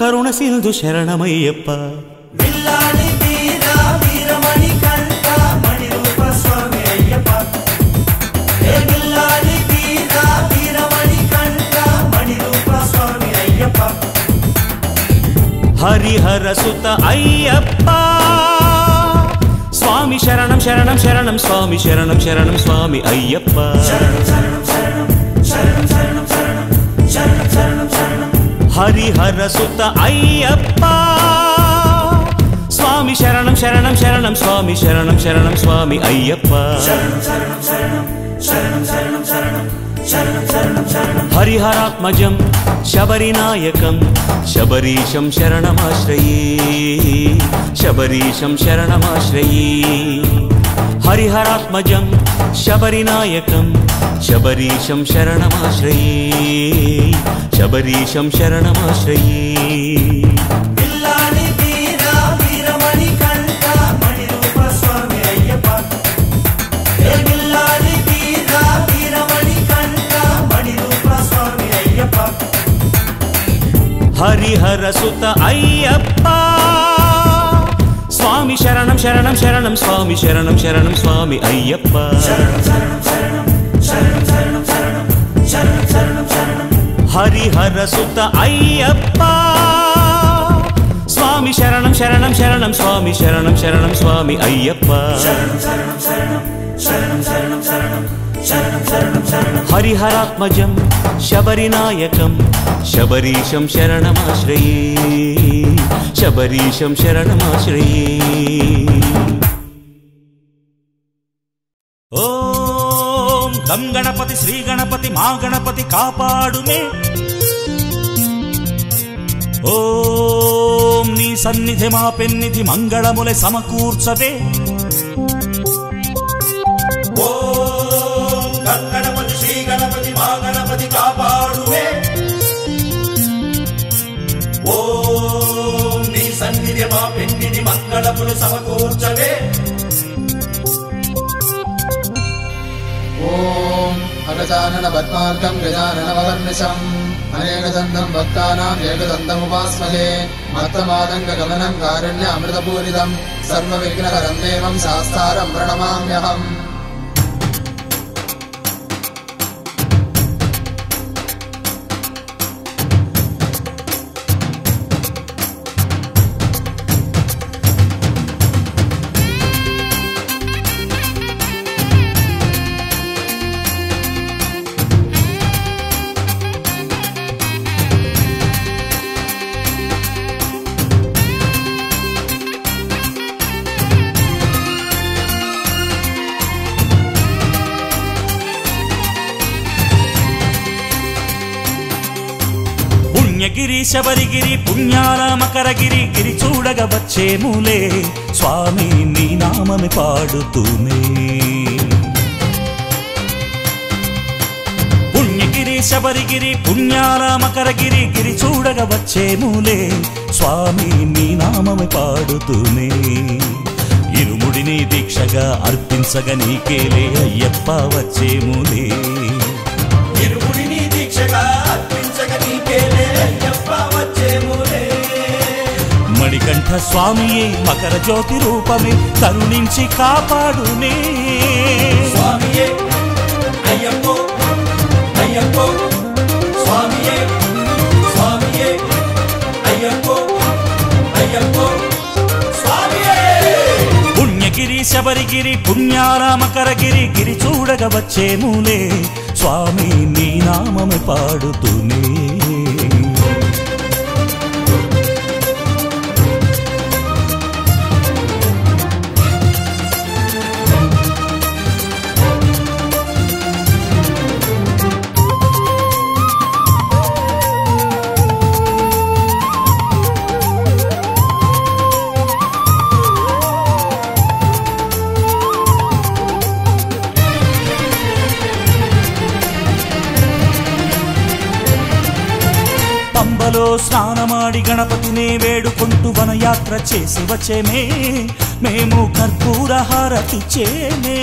కరుణ సింధు శరణమయ్యప్ప విల్లాలి వీర వీరమణి కంట మణిరూప స్వామి అయ్యప్ప ఏ విల్లాలి వీర వీరమణి కంట మణిరూప స్వామి అయ్యప్ప హరిహర సుత అయ్యప్ప స్వామి శరణం శరణం శరణం స్వామి శరణం శరణం స్వామి అయ్యప్ప శరణం శరణం శరణం శరణం శరణం శరణం శరణం శరణం శరణం హరిహర సుత అయ్యప్ప స్వామి శరణం శరణం శరణం స్వామి శరణం శరణం స్వామి అయ్యప్ప శరణం శరణం శరణం శరణం శరణం శరణం శరణం శరణం శరణం హరిహరాత్మజం శబరినాయకం శబరీశం శరణమాశ్రయే శబరీశం శరణమాశ్రయే హరిహరాత్మజం శబరినాయకం శబరీశం శరణమాశ్రయే శబరీశం శరణమాశ్రయే విల్లాలి వీర వీరమణి కంట మణిరూప స్వామి అయ్యప్ప ఏ విల్లాలి వీర వీరమణి కంట మణిరూప స్వామి అయ్యప్ప హరిహర సుత అయ్యప్ప స్వామి శరణం శరణం శరణం స్వామి శరణం శరణం స్వామి అయ్యప్ప శరణం శరణం శరణం శరణం శరణం శరణం శరణం శరణం శరణం హరిహర సుత అయ్యప్ప స్వామి శరణం శరణం శరణం స్వామి శరణం శరణం స్వామి అయ్యప్ప శరణం శరణం శరణం శరణం శరణం శరణం శరణం శరణం శరణం హరిహరాత్మజం శబరినాయకం శబరీశం శరణమాశ్రయే శబరీశం శరణమాశ్రయే ఓం గం గణపతి శ్రీ గణపతి మా గణపతి కాపాడుమే ఓం నీ సన్నిధి మా పెన్నిధి మంగళములే సమకూర్చవే ఓం గణపతి శ్రీ గణపతి మా గణపతి కాపాడువే ఓం నీ సన్నిధి మా పెన్నిధి మంగళములు సమకూర్చవే ॐ अगजानन पद्मार्कम् गजाननवहर्निशम् अनेकदन्तम् भक्तानाम् एकदन्तमुपास्महे मत्तमादङ्गगमनम् कारुण्यामृतपूरितम् सर्वविघ्नहरम् देवम् शास्तारम् प्रणमाम्यहम् పుణ్యగిరి శబరిగిరి పుణ్యాల మకరగిరి గిరి చూడగ వచ్చేములే స్వామి నీ నామమి పాడుతూనే పుణ్యగిరి శబరిగిరి పుణ్యాల మకరగిరి గిరి చూడగ వచ్చేములే స్వామి నీ నామమి పాడుతూనే ఇరుముడిని దీక్షగా అర్పించగ నీకేలే అయ్యప్ప వచ్చేములే ఇరుముడిని దీక్షగా అర్పించగ నీకేలే అయ్యప్ప వచ్చేములే మణికంఠ స్వామియే మకర జ్యోతి రూపమే కరుణించి కాపాడునే స్వామియే అయ్యప్పో అయ్యప్పో స్వామియే స్వామియే అయ్యప్పో అయ్యప్పో స్వామియే పుణ్యగిరి శబరిగిరి పుణ్యాల మకరగిరి గిరి చూడగ వచ్చేములే స్వామి నీ నామము పాడుతూనే పంబలో స్నానమాడి గణపతినే వేడుకుంటూ వనయాత్ర చేసి వచ్చేమే మేము కర్పూర హారతిచ్చేమే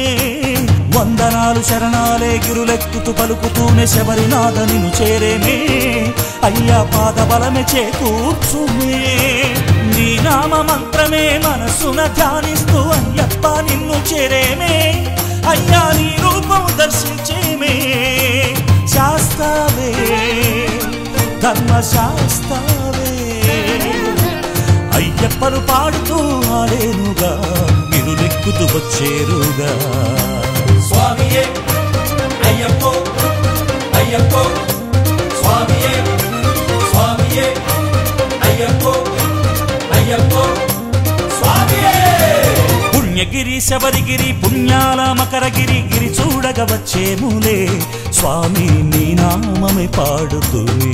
వందనాలు శరణాలే గిరులెక్కుతూ పలుకుతూనే శబరినాథ నిన్ను చేరేమే అయ్యా పాదబలమే చేకూర్చుమే నీ నామ మంత్రమే మనసున ధ్యానిస్తూ అయ్యప్ప నిన్ను చేరేమే అయ్యా నీ రూపం దర్శించేమే శాస్తావే ధర్మ శాస్తావే అయ్యప్పను పాడుతూ ఆడేనుగా మీరు నెక్కుతూ వచ్చేరుగా స్వామియే అయ్యప్పో అయ్యప్పో స్వామియే స్వామియే అయ్యప్పో అయ్యప్పో స్వామియే పుణ్యగిరి శబరిగిరి పుణ్యాల మకరగిరి గిరి చూడగ వచ్చేములే స్వామి నీ నామమే పాడుతూనే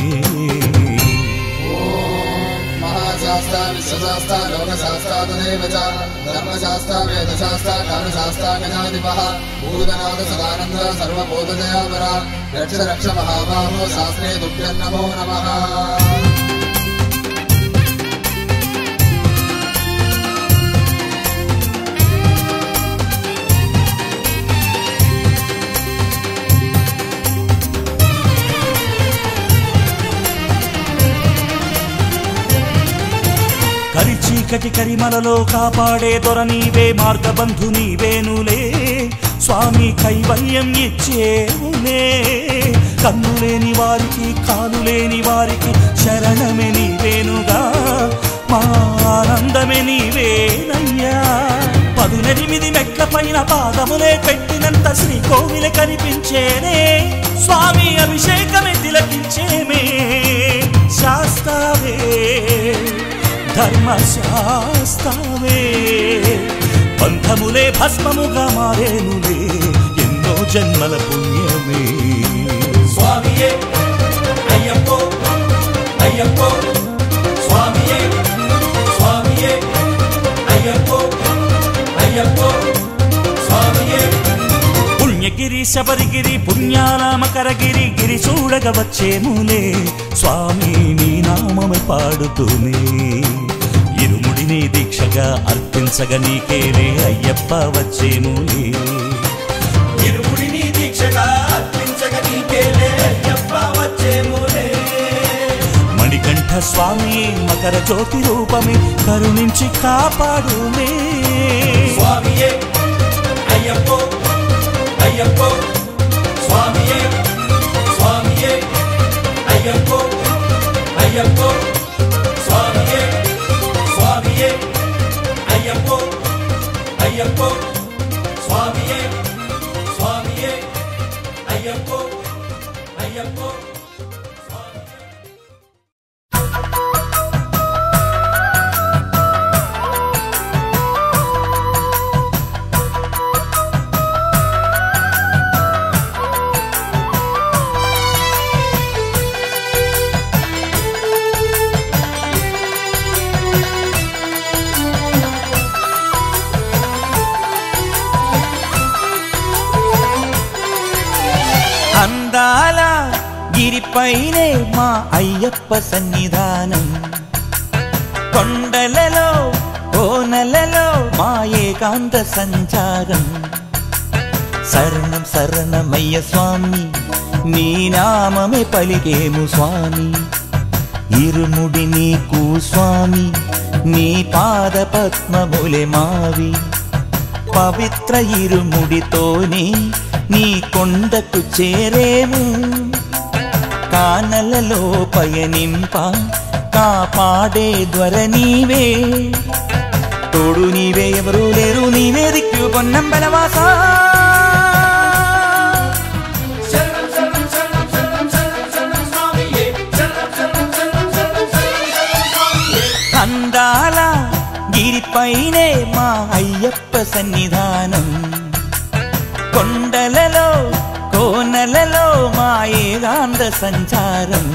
महाशास्ता विश्वशास्ता लोकशास्ता तदेव च धर्मशास्ता वेदशास्ता कालशास्ता गणाधिपः भूतनाथ सदानन्द सर्वबोधदयापरा रक्ष रक्ष महाबाहो शास्त्रे तुभ्यं नमो नमः కరి చీకటి కరిమలలో కాపాడే దొర నీవే మార్గబంధు నీవేనులే స్వామి కైవల్యం ఇచ్చేవులే కన్ను లేని వారికి కాలు లేని వారికి శరణమే నీవేనుగా మా ఆనందమే నీవేనయ్యా పదునెనిమిది మెట్ల పైన పాదములే పెట్టినంత శ్రీకోవిల కనిపించేనే స్వామి అభిషేకమే తిలకించేమే శాస్తావే ధర్మశాస్త్రమే బంధములే భస్మముగా మారేనులే ఎన్నో జన్మల పుణ్యమే స్వామియే అయ్యప్పో అయ్యప్పో స్వామియే స్వామియే అయ్యప్పో అయ్యప్పో స్వామియే పుణ్యగిరి శబరిగిరి పుణ్యాల మకరగిరి గిరి చూడగ వచ్చేములే స్వామి నీ నామమే పాడుతూనే ఇరుముడిని దీక్షగా అర్పించగ నీకేలే అయ్యప్ప వచ్చేములే ఇరుముడిని దీక్షగా అర్పించగ నీకేలే అయ్యప్ప వచ్చేములే మణికంఠ స్వామి మకర జ్యోతి రూపమే కరుణించి కాపాడునే స్వామియే అయ్యప్పో అయ్యప్పో స్వామియే స్వామియే అయ్యప్పో అయ్యప్పో స్వామియే స్వామియే అయ్యప్పో అయ్యప్పో స్వామియే స్వామియే అయ్యప్పో అయ్యప్పో స్వామియే అందాల గిరిపైనే మా అయ్యప్ప సన్నిధానం కొండలలో కోనలలో మా ఏకాంత సంచారం శరణం శరణమయ్య స్వామి నీ నామమే పలికేము స్వామి ఇరుముడి నీకు స్వామి నీ పాద పద్మములే మావి పవిత్ర ఇరుముడితోనే నీ కొండకు చేరేము కానలలో పయనింప కాపాడే ధ్వర నీవే తోడు నీవే ఎవరు లేరు నీవే దిక్కు పొన్నం బలవాసా శరణం శరణం శరణం శరణం శరణం శరణం స్వామియే శరణం శరణం శరణం శరణం శరణం స్వామియే అందాల గిరిపైనే మా అయ్యప్ప సన్నిధానం కొండలలో కోనలలో మా ఏకాంత సంచారం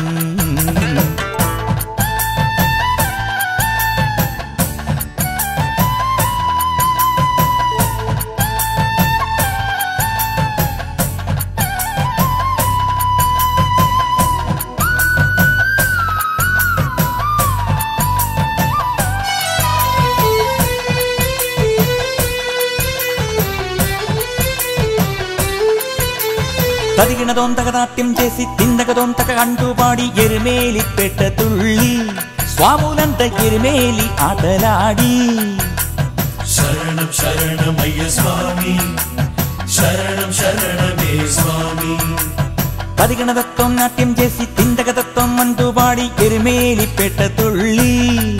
తదిగిన తగదొంతక నాట్యం చేసి తిందకదొంతక అంటూ పాడి ఎరుమేలి పెట్ట తుళ్ళి స్వాములంత ఎరుమేలి ఆటలాడి శరణం శరణమయ్య స్వామి శరణం శరణమే స్వామి పదిగణ తత్వం నాట్యం చేసి తిందక తత్వం అంటూ పాడి ఎరుమేలి పెట్ట తుళ్ళి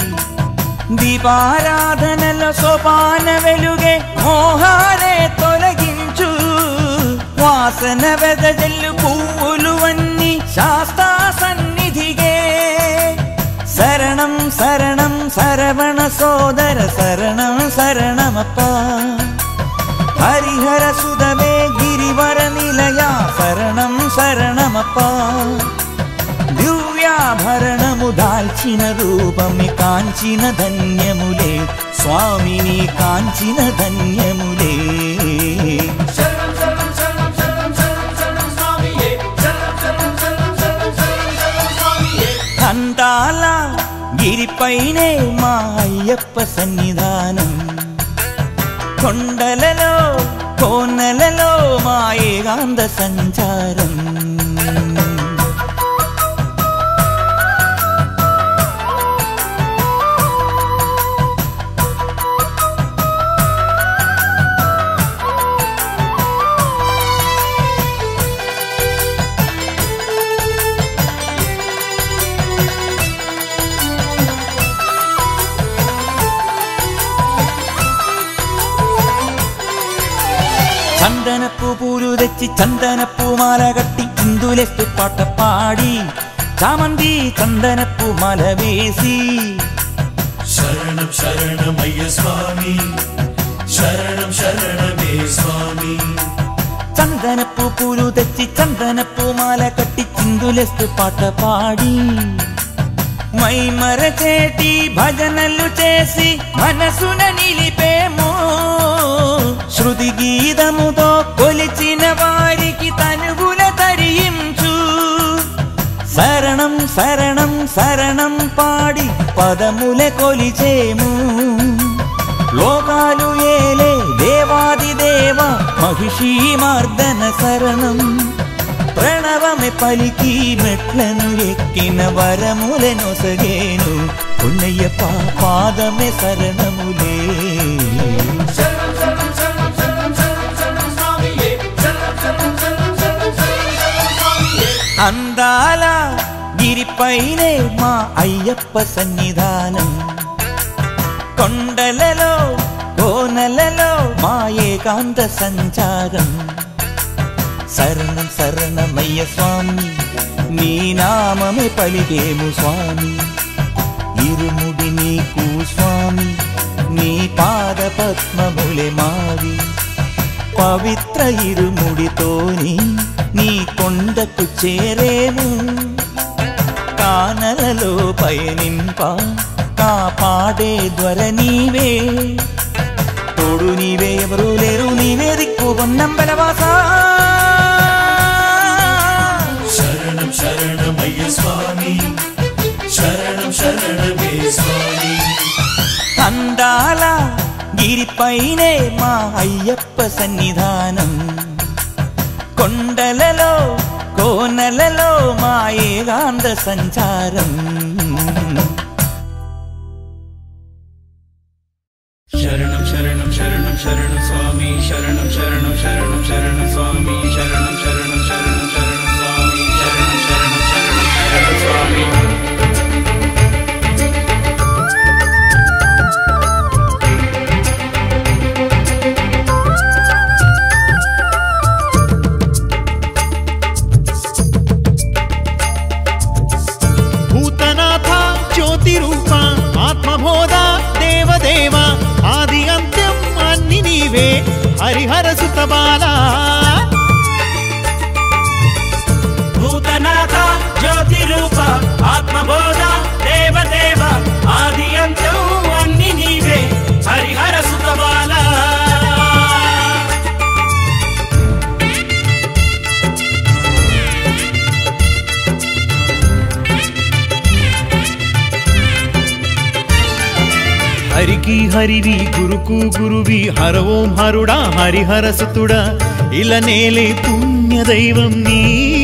దీపారాధనలో సోపాన వెలుగే మోహాలే తొలగించు వాసన వెదజల్లు పువ్వులు అన్ని శాస్తా సన్నిధిగే శరణం శరణం శరవణ సోదర శరణం శరణమప్ప హరిహర సుధమే గిరివర నిలయ శరణం శరణమప్ప దివ్యాభరణము దాల్చిన రూపమి కాంచిన ధన్యములే స్వామిని కాంచిన ధన్యములే శరణం శరణం శరణం శరణం శరణం శరణం స్వామియే శరణం శరణం శరణం శరణం శరణం శరణం స్వామియే అందాల గిరిపైనే మా అయ్యప్ప సన్నిధానం కొండలలో కోనలలో మా ఏకాంత సంచారం చందనపు పూలు తెచ్చి చందనపు మాల కట్టి ఇందులెస్తు పాట పాడి చామంది చందనపు మాల వేసి శరణం శరణమయ్య స్వామి శరణం శరణమే స్వామి చందనపు పూలు తెచ్చి చందనపు మాల కట్టి చిందులెస్తు పాట పాడి మై మరచేటి భజనలు చేసి మనసున నిలిపేమో శృతి గీతముతో కొలిచిన వారికి తనువుల తరించు శరణం శరణం శరణం పాడి పదముల కొలిచేము లోకాలు ఏలే దేవాది దేవ మహిషీ మార్దన శరణం ప్రణవమె పలికి మెట్లను ఎక్కిన వరములను సగేను పుణ్యప్ప పాదమే శరణములే శరణం శరణం శరణం శరణం శరణం శరణం స్వామియే శరణం శరణం శరణం శరణం శరణం శరణం స్వామియే అందాల గిరిపైనే మా అయ్యప్ప సన్నిధానం కొండలలో కోనలలో మా ఏకాంత సంచారం శరణం శరణమయ్య స్వామి నీ నామమే పలికేము స్వామి ఇరుముడి నీకు స్వామి నీ పాద పద్మములే మావి పవిత్ర ఇరుముడితోని నీ కొండకు చేరేము కానలలో పయనింప కాపాడే ధ్వర నీవే తోడు నీవే ఎవరు లేరు నీవే దిక్కు పొన్నంబలవాసా శరణం శరణమయ్య స్వామి శరణం శరణమే స్వామి అందాల గిరిపైనే మా అయ్యప్ప సన్నిధానం కొండలలో కోనలలో మా ఏకాంత సంచారం శరణం శరణం శరణం శరణం స్వామి శరణం శరణం శరణం శరణం స్వామి శరణం శరణం శరణం శరణం స్వామి శరణం శరణం శరణం శరణం స్వామి భూతనాథ జ్యోతి రూప ఆత్మబోధ దేవదేవ ఆది అంత్యం అన్ని నీవే హరిహర సుత బాలా భూతనాథ జ్యోతి రూప ఆత్మబోధ దేవదేవ ఆది అంత్యం అన్ని నీవే హరిహర సుతబాల హరికి హరివి గురుకు గురువి హర ఓం హరుడా హరిహర సుతుడా ఇలా నేలే పుణ్య దైవం నీ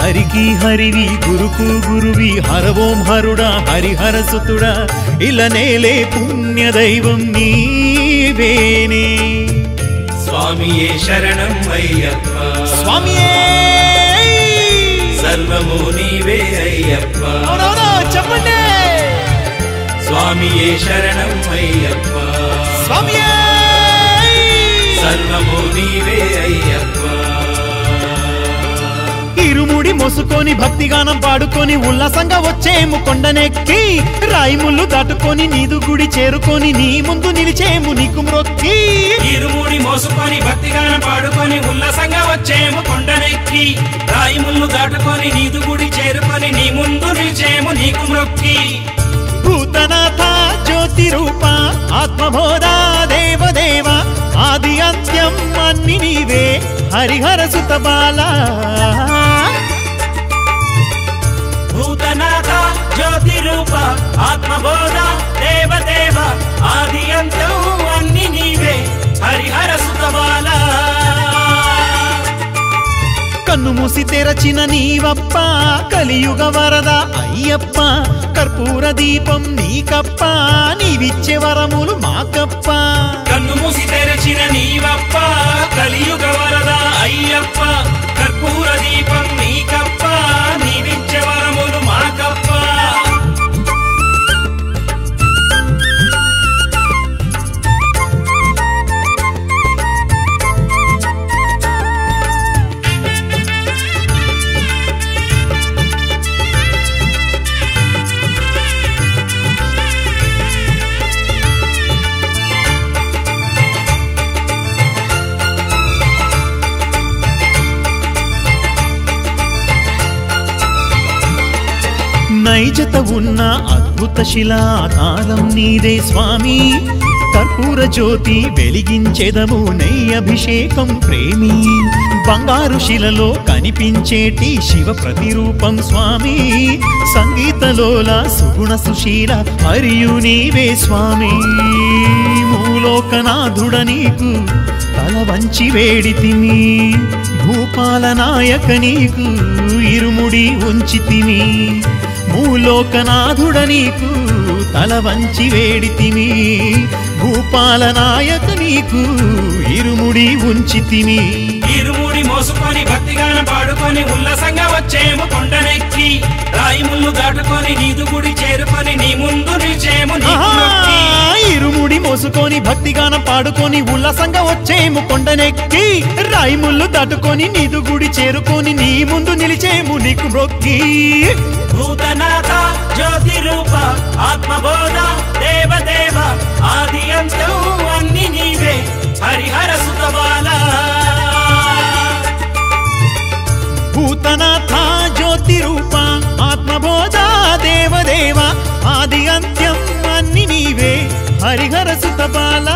హరికి హరివి గురుకు గురువి హర ఓం హరుడా హరిహర సుతుడా ఇలనేలే పుణ్య దైవం నీవేనే స్వామియే శరణం అయ్యప్ప స్వామియే సర్వము నీవే అయ్యప్ప అవునవును, చెప్పండి స్వామియే శరణం అయ్యప్ప స్వామియే సర్వము నీవే అయ్యప్ప ఇరుముడి మొసుకొని భక్తిగానం పాడుకొని ఉల్లాసంగా వచ్చేము కొండనెక్కి రాయిముళ్ళు దాటుకొని నీదు గుడి చేరుకొని నీ ముందు నిలిచేము నీకు మ్రొక్కి ఇరుముడి మోసుకొని భక్తిగానం పాడుకొని ఉల్లాసంగా వచ్చేము కొండనెక్కి రాయి ముళ్ళు దాటుకొని నీదు గుడి చేరుకొని నీ ముందు నిలిచేము నీకు మొక్కి భూతనాథ జ్యోతి రూప ఆత్మబోధ దేవదేవ ఆది అంత్యం అన్ని నీవే హరిహర సుత బాల భూతనాథ జ్యోతి రూప ఆత్మబోధ దేవదేవ ఆది అంతం అన్ని నీవే హరిహర సుతబాల కన్ను మూసి తెరచిన నీవప్ప కలియుగ వరద అయ్యప్ప కర్పూర దీపం నీకప్ప నీవిచ్చే వరములు మాకప్ప కన్ను మూసి తెరచిన నీవప్ప కలియుగ వరద అయ్యప్ప కర్పూర దీపం నీకప్ప నీవిచ్చే వరములు మాకప్ప నైజత ఉన్న అద్భుత శిలాకారం నీదే స్వామి కర్పూర జ్యోతి వెలిగించెదము నెయ్యి అభిషేకం ప్రేమి బంగారు శిలలో కనిపించేటి శివ ప్రతిరూపం స్వామి సంగీతలోల సుగుణ సుశీల మరియు నీవే స్వామి మూలోకనాథుడ నీకు తల వంచి వేడితిమి భూపాల నాయక నీకు ఇరుముడి ఉంచితిమి మూలోకనాథుడ నీకు తల వంచి వేడితిమి భూపాల నాయక నీకు ఇరుముడి ఉంచితిమి ఇరుముడి మోసుకొని భక్తిగానం పాడుకొని ఉల్లాసంగా వచ్చేము కొండనెక్కి రాయి ముళ్ళు దాటుకొని నీదు గుడి చేరుకొని నీ ముందు నిలిచేము నీకు ఆహా! మొక్కి. ఇరుముడి మోసుకొని భక్తిగానం పాడుకొని ఉల్లాసంగా వచ్చేము కొండనెక్కి రాయిముళ్ళు దాటుకొని నీదు గుడి చేరుకొని నీ ముందు నిలిచేము నీకు మొక్కి భూతనాథ జ్యోతి రూప ఆత్మబోధ దేవదేవ ఆది అంతం అన్ని నీవే హరిహర సుతబాల భూతనాథ జ్యోతి రూప ఆత్మబోధ దేవదేవ ఆది అంత్యం అన్ని నీవే హరిహర సుత బాల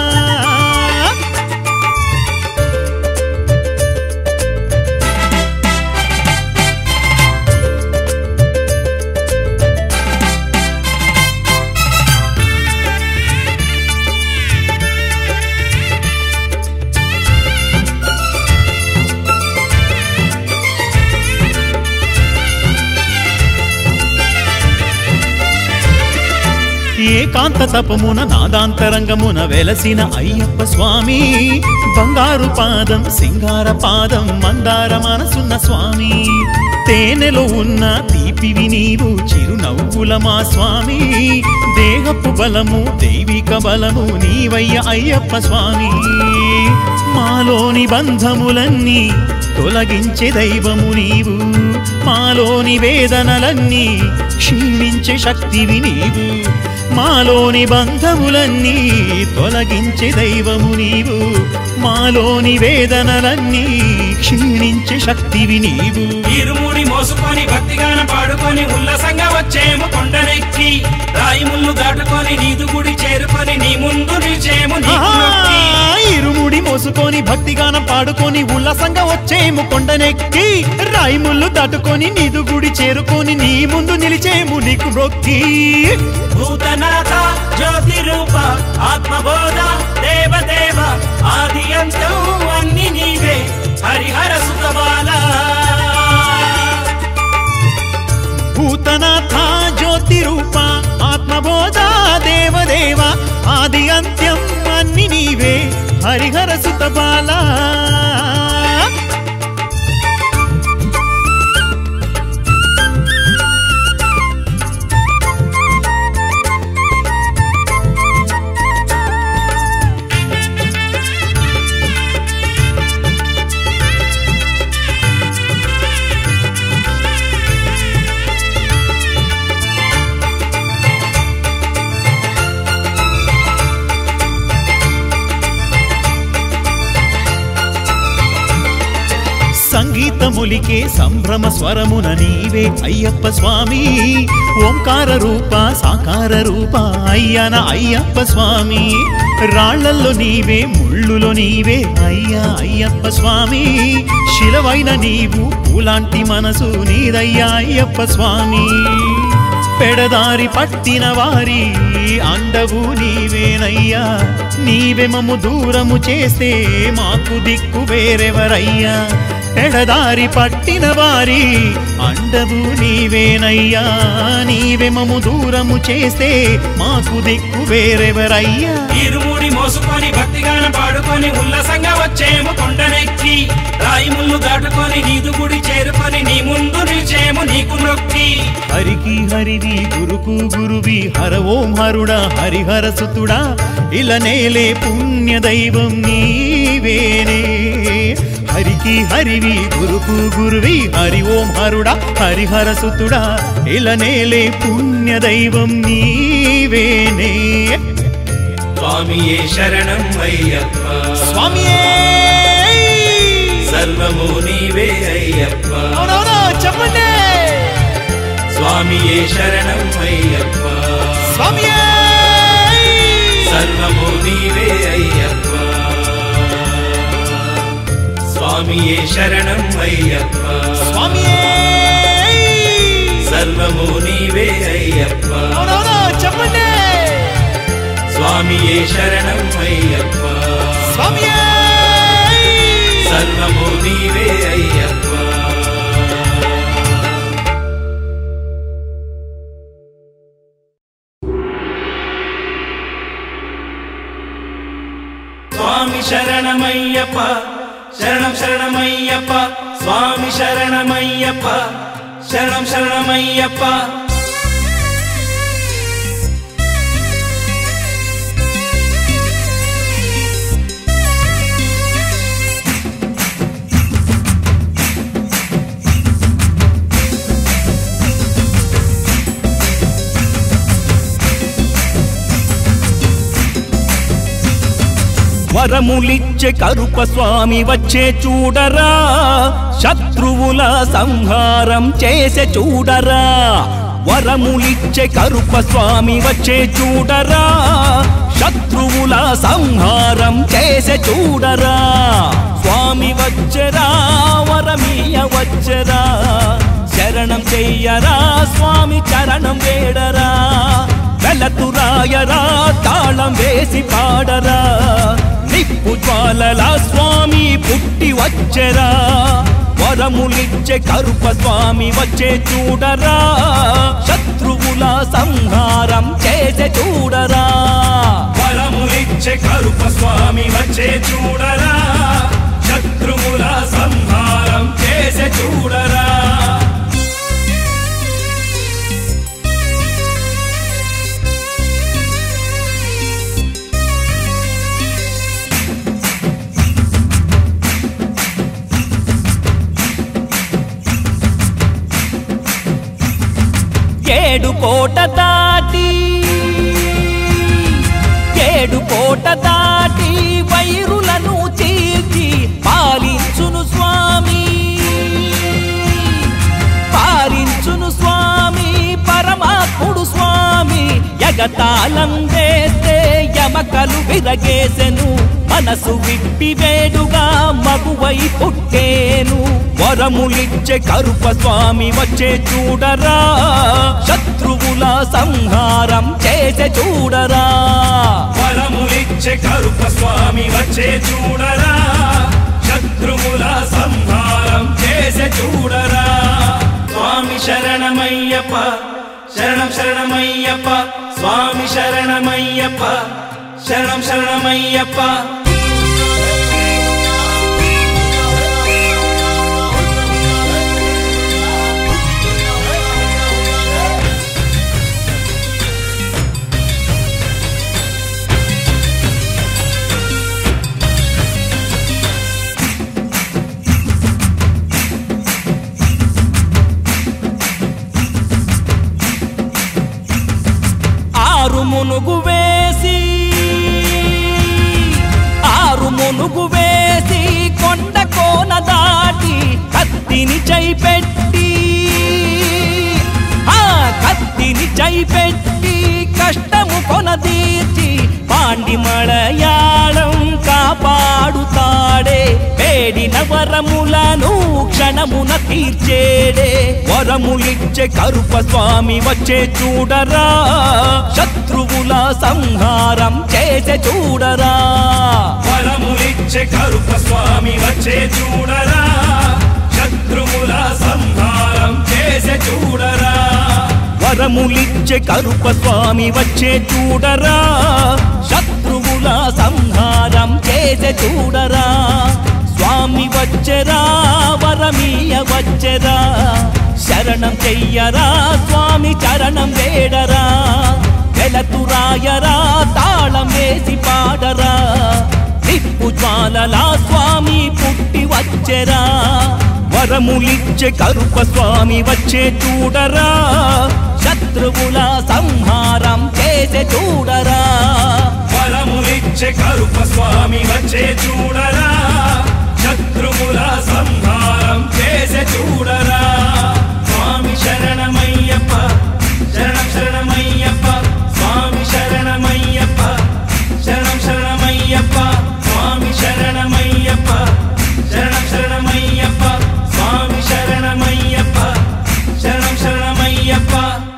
ఏకాంత తపమున నాదాంతరంగమున వెలసిన అయ్యప్ప స్వామి బంగారు పాదం సింగార పాదం మందార మనసున్న స్వామి తేనెలో ఉన్న తీపివి నీవు చిరునవ్వుల మా స్వామి దేహపు బలము దైవిక బలము నీవయ్య అయ్యప్ప స్వామి మాలోని బంధములన్నీ తొలగించే దైవము నీవు మాలోని వేదనలన్నీ క్షీణించే శక్తివి నీవు మాలోని బంధములన్నీ తొలగించే దైవము నీవు మాలోని వేదనలన్నీ క్షీణించే శక్తివి నీవు ఇరుముడి మోసుకొని భక్తిగానం పాడుకొని ఉల్లాసంగా వచ్చేము కొండనెక్కి రాయి ముళ్ళు దాటుకొని నీదు గుడి చేరుకొని నీ ముందు నిలిచేము నీకు ఆహా! మొక్కి. ఇరుముడి మోసుకొని భక్తిగానం పాడుకొని ఉల్లాసంగా వచ్చేము కొండనెక్కి రాయిముళ్ళు దాటుకొని నీదు గుడి చేరుకొని నీ ముందు నిలిచేము నీకు మొక్కి భూతనాథ జ్యోతి రూప ఆత్మబోధ దేవదేవ ఆది అంతం అన్ని నీవే హరిహర సుతబాల హరిహర సుత బాల సంగీతములికే సంభ్రమ స్వరమున నీవే అయ్యప్ప స్వామి ఓంకార రూప సాకార రూప అయ్యన అయ్యప్ప స్వామి రాళ్లల్లో నీవే ముళ్ళులో నీవే అయ్యా అయ్యప్ప స్వామి శిలవైన నీవు పూలాంటి మనసు నీదయ్యా అయ్యప్ప స్వామి పెడదారి పట్టిన వారి అండవు నీవేనయ్యా నీవే మమ్ము దూరము చేస్తే మాకు దిక్కు వేరెవరయ్యా పెడదారి పట్టిన వారి అండవు నీవేనయ్యా నీవే మమ్ము దూరము చేస్తే మాకు దిక్కు వేరెవరయ్యా ఇరుముడి మోసుకొని భక్తిగానం పాడుకొని ఉల్లాసంగా వచ్చేము కొండనెక్కి రాయి ముళ్ళు దాటుకొని నీదు గుడి చేరుకొని నీ ముందు నిలిచేము నీకు నొక్కి హరికి హరివి గురుకు గురువి హర ఓం హరుడా హరిహర సుతుడా ఇలనేలే పుణ్య దైవం నీవేనే హరికి హరివి గురుకు గురువి హరి ఓం హరుడా హరిహర సుతుడా ఇలనేలే పుణ్య దైవం నీవేనే స్వామియే శరణం అయ్యప్ప స్వామియే సర్వము నీవే అయ్యప్ప అవునవును చెప్పండి స్వామియే శరణం అయ్యప్ప స్వామియే సర్వము నీవే అయ్యప్ప స్వామియే శరణం అయ్యప్ప స్వామియే సర్వము నీవే అయ్యప్ప అవునవును చెప్పండి స్వామియే శరణం అయ్యప్ప స్వామియే సర్వము నీవే అయ్యప్ప స్వామి శరణమయ్యప్ప శరణం శరణమయ్యప్ప స్వామి శరణమయ్యప్ప శరణం శరణమయ్యప్ప వరములిచ్చే కరుప స్వామి వచ్చే చూడరా శత్రువుల సంహారం చేసే చూడరా వరములిచ్చే కరుప స్వామి వచ్చే చూడరా శత్రువుల సంహారం చేసే చూడరా స్వామి వచ్చరా వరమీయ వచ్చరా శరణం చెయ్యరా స్వామి చరణం వేడరా వెలతురాయరా తాళం వేసి పాడరా నిప్పు జ్వాలల స్వామి పుట్టి వచ్చెరా వరములిచ్చే కరుప స్వామి వచ్చే చూడరా శత్రువుల సంహారం చేసే చూడరా వరములిచ్చే కరుప స్వామి వచ్చే చూడరా శత్రువుల సంహారం చేసే చూడరా ఏడు కోట దాటి ఏడు కోట దాటి వైరులను చీల్చి పాలించును స్వామి పాలించును స్వామి పరమాత్ముడు స్వామి ఎగతాళం వేస్తే యమకలు విరగేసెను మనసు విప్పి వేడుగా మగువై పుట్టేను వరములిచ్చే కరుప స్వామి వచ్చే చూడరా శత్రువుల సంహారం చేసే చూడరా వరములిచ్చే కరుప స్వామి వచ్చే చూడరా శత్రువుల సంహారం చేసే చూడరా స్వామి శరణమయ్యప్ప శరణం శరణమయ్యప్ప స్వామి శరణమయ్యప్ప శరణం శరణమయ్యప్ప మునుగు వేసి ఆరు మునుగు వేసి కొండ కోన దాటి కత్తిని చైపెట్టి ఆ కత్తిని చైపెట్టి కష్టము కొనదీర్చి పాండి మలయాళం కాపాడుతాడే వేడిన వరములను క్షణమున తీర్చేడే వరములిచ్చే కరుప స్వామి వచ్చే చూడరా శత్రువుల సంహారం చేసే చూడరా వరములిచ్చే కరుప స్వామి వచ్చే చూడరా శత్రువుల సంహారం చేసే చూడరా వరములిచ్చే కరుప స్వామి వచ్చే చూడరా శత్రువుల సంహారం చేసే చూడరా స్వామి వచ్చరా వరమీయ వచ్చరా శరణం చెయ్యరా స్వామి చరణం వేడరా వెలతురాయరా తాళం వేసి పాడరా నిప్పు జ్వాలలా స్వామి పుట్టి వచ్చెరా వరములిచ్చే కరుప స్వామి వచ్చే చూడరా శత్రువుల సంహారం చేసే చూడరా వరములిచ్చే కరుప స్వామి వచ్చే చూడరా శత్రువుల సంహారం చేసే చూడరా స్వామి శరణమయ్యప్ప శరణం శరణమయ్యప్ప స్వామి శరణమయ్యప్ప శరణం శరణమయ్యప్ప స్వామి శరణమయ్యప్ప శరణం శరణమయ్యప్ప స్వామి శరణమయ్యప్ప శరణం శరణమయ్యప్ప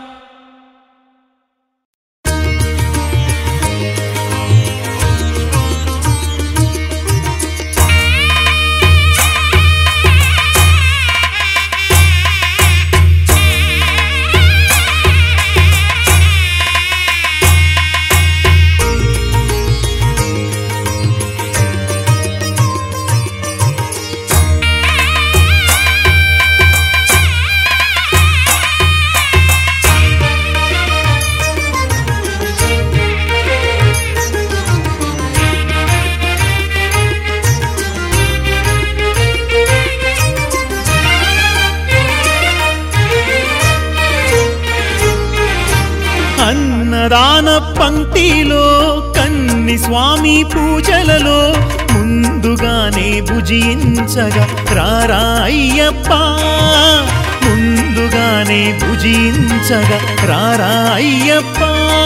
అన్నదాన పంక్తిలో కన్ని స్వామి పూజలలో ముందుగానే భుజించగా రారా అయ్యప్ప ముందుగానే భుజించగా రారా అయ్యప్ప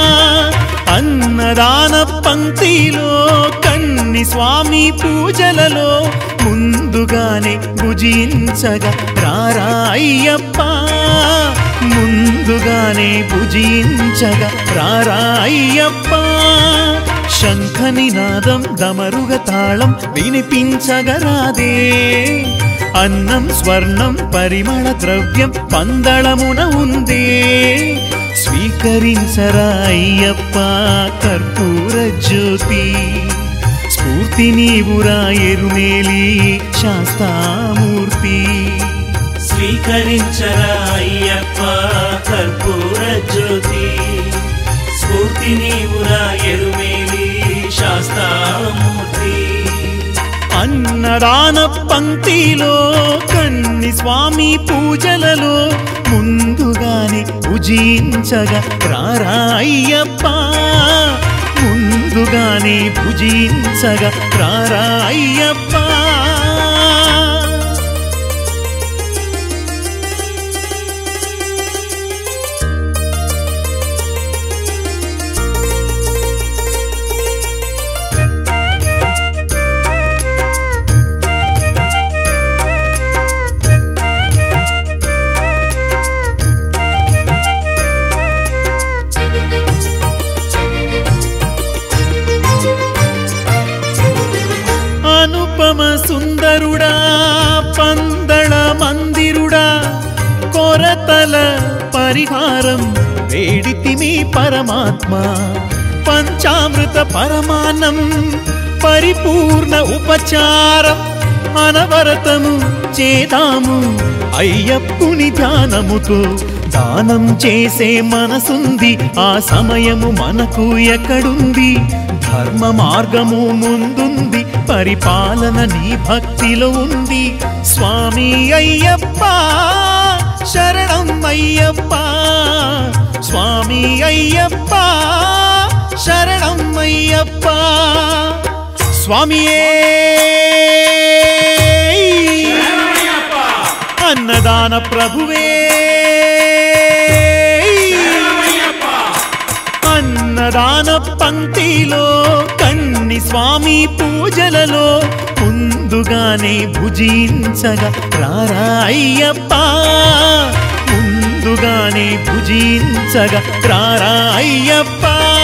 అన్నదాన పంక్తిలో కన్ని స్వామి పూజలలో ముందుగానే భుజించగా రారా అయ్యప్ప ముందుగానే భుజించగా రారా అయ్యప్ప శంఖనినాదం దమరుగ తాళం వినిపించగరాదే అన్నం స్వర్ణం పరిమళ ద్రవ్యం పందళమున ఉందే స్వీకరించరా అయ్యప్ప కర్పూర జ్యోతి స్ఫూర్తి నీవురా ఎరుమేలి శాస్తామూర్తి స్వీకరించరా అయ్యప్ప కర్పూర జ్యోతి స్ఫూర్తి నీవురా ఎరుమేలి శాస్తామూర్తి అన్నదాన పంక్తిలో కన్ని స్వామి పూజలలో ముందుగానే భుజించగా రారా అయ్యప్ప ముందుగానే భుజించగా రారా అయ్యప్ప అనుపమ సుందరుడా పందళ మందిరుడా కొరతల పరిహారం వేడితిమి పరమాత్మ పంచామృత పరమాన్నం పరిపూర్ణ ఉపచారం అనవరతము చేదాము అయ్యప్పుని ధ్యానముతో దానం చేసే మనసుంది ఆ సమయము మనకు ఎక్కడుంది ధర్మ మార్గము ముందుంది పరిపాలన నీ భక్తిలో ఉంది స్వామి అయ్యప్ప శరణం అయ్యప్ప స్వామి అయ్యప్ప శరణం అయ్యప్ప స్వామియే అన్నదాన ప్రభువే అన్నదాన పంక్తిలో కన్ని స్వామి పూజలలో ముందుగానే భుజించగా రారా అయ్యప్ప ముందుగానే భుజించగా రారా అయ్యప్ప